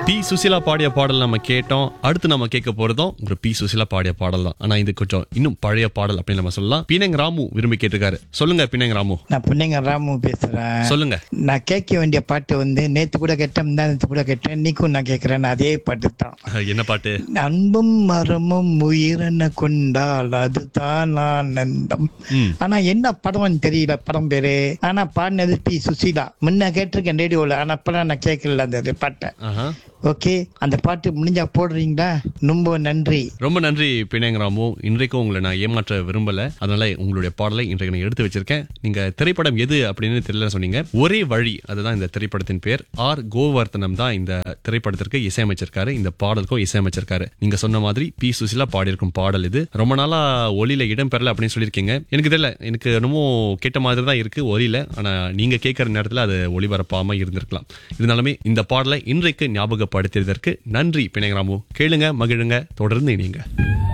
B Susheela பாடிய பாடல் நம்ம கேட்டோம் அடுத்து நம்ம கேட்க போறதும் ஒரு பி சுசிலா பாடிய பாடல் தான் ஆனா இது கொஞ்சம் இன்னும் பழைய பாடல் அப்படின்னு நம்ம சொல்லலாம் பினங் ராமு விரும்பி கேட்டிருக்காரு சொல்லுங்க பினங் ராமு நான் புண்ணியங்க ராமு பேசுறேன் சொல்லுங்க நான் கேட்க வேண்டிய பாட்டு வந்து நேத்து கூட கேட்டேன் முந்தா நேத்து கூட கேட்டேன் இன்னைக்கும் நான் கேட்கிறேன் அதே பாட்டு தான் அஹ், என்ன பாட்டு அன்பும் மரமும் உயிரென கொண்டால் அதுதான் ஆனந்தம் ம். ஆனா என்ன படம்னு தெரியல படம் பேரு ஆனா பாடினது பி சுசீலா முன்ன கேட்டிருக்கேன் ரேடியோல ஆனா அப்பெல்லாம் நான் கேட்கல அந்த பாட்டை ஆஹா. ஓகே அந்த பாட்டு முடிஞ்சா போடுறீங்களா ரொம்ப நன்றி ரொம்ப நன்றி பினங் ராமு இன்றைக்கும் உங்களை நான் ஏமாற்ற விரும்பல அதனால உங்களுடைய பாடலை இன்றைக்கு நான் எடுத்து வச்சிருக்கேன் நீங்க திரைப்படம் எது அப்படின்னு தெரியல சொன்னீங்க ஒரே வழி அதுதான் இந்த திரைப்படத்தின் பேர் ஆர் கோவர்த்தனம் தான் இந்த திரைப்படத்திற்கு இசையமைச்சிருக்காரு இந்த பாடலுக்கும் இசையமைச்சிருக்காரு நீங்க சொன்ன மாதிரி பி சுசிலா பாடியிருக்கும் பாடல் இது ரொம்ப நாளா ஒலியில இடம் பெறல அப்படின்னு சொல்லியிருக்கீங்க எனக்கு தெரியல எனக்கு என்னமோ கேட்ட மாதிரி தான் இருக்கு ஒலியில ஆனா நீங்க கேட்கற நேரத்துல அது ஒளிபரப்பாம இருந்திருக்கலாம் இருந்தாலுமே இந்த பாடலை இன்றைக்கு ஞாபகப்படுத்தியதற்கு நன்றி பினங்கராமு கேளுங்க மகிழுங்க தொடர்ந்து இணைங்க